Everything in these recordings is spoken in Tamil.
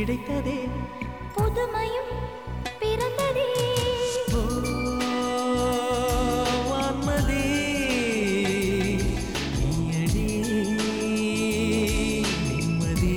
கிடைத்ததே புதுமையும் பிறந்ததே ஓ, வான்மதி, நீயடி நிம்மதி.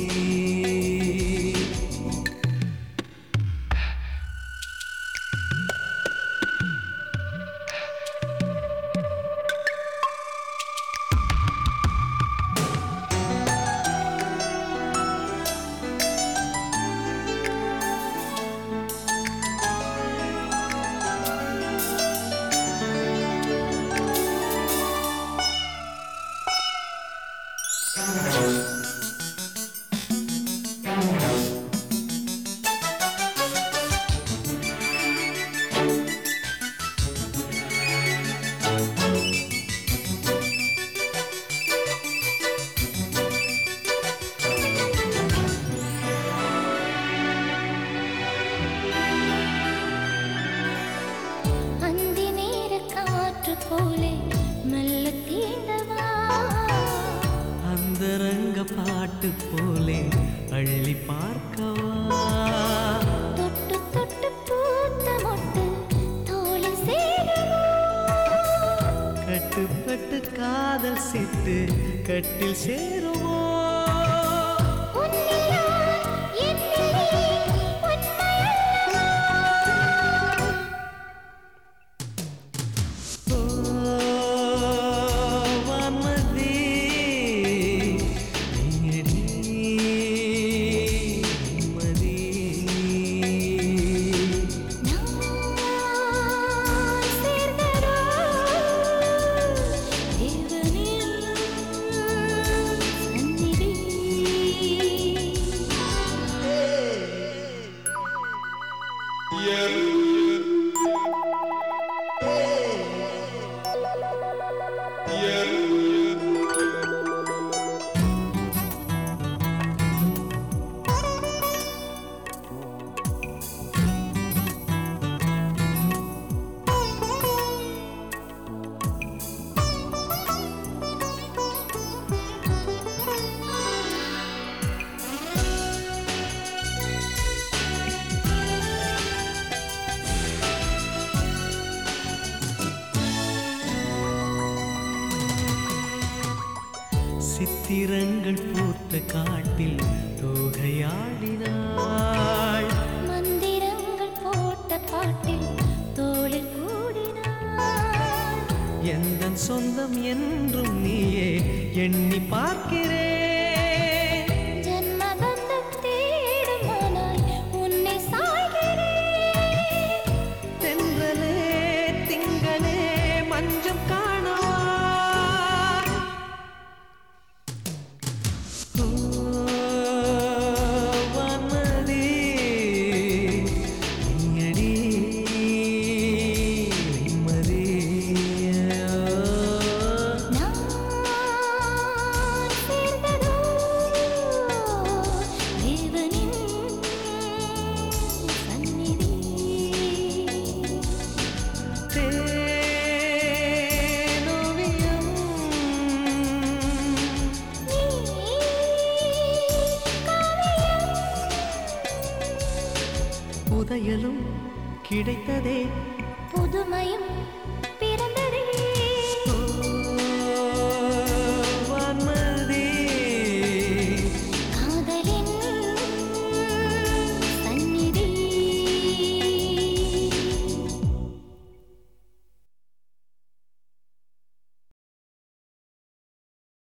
அந்தி நேர காற்று போலே மெல்ல தீண்டவா அந்தரங்க பாட்டு போலே அள்ளி பார்க்கவா தொட்டு தொட்டு பூத்த மொட்டு தோலை சேரவா கட்டுப்பட்டு காதல் சிட்டு கட்டில் சேருவோ உன்னில் நான் என்னிலே உண்மையல்லவா ஓ, வான்மதி, நீயடி நிம்மதி. நான் சேர்ந்ததோ தேவனின் சந்நிதி சித்திரங்கள் பூத்த காட்டில் தோகையாடினாள் மந்திரங்கள் போட்ட பாட்டில் தோளில் கூடினாள் எந்த சொந்தம் என்றும் நீயே எண்ணி பார்க்கிறேன் ஜன்மபந்தம் தேடுமானாய் உன்னை சாய்கிறேன் தென்றலே திங்களே மஞ்சம் காணவா ஓ, வான்மதி, நீயடி நிம்மதி. நான் சேர்ந்ததோ தேவனின் சந்நிதி தேனோவியம் நீ காவியம் புதையலும் கிடைத்ததே புதுமையும்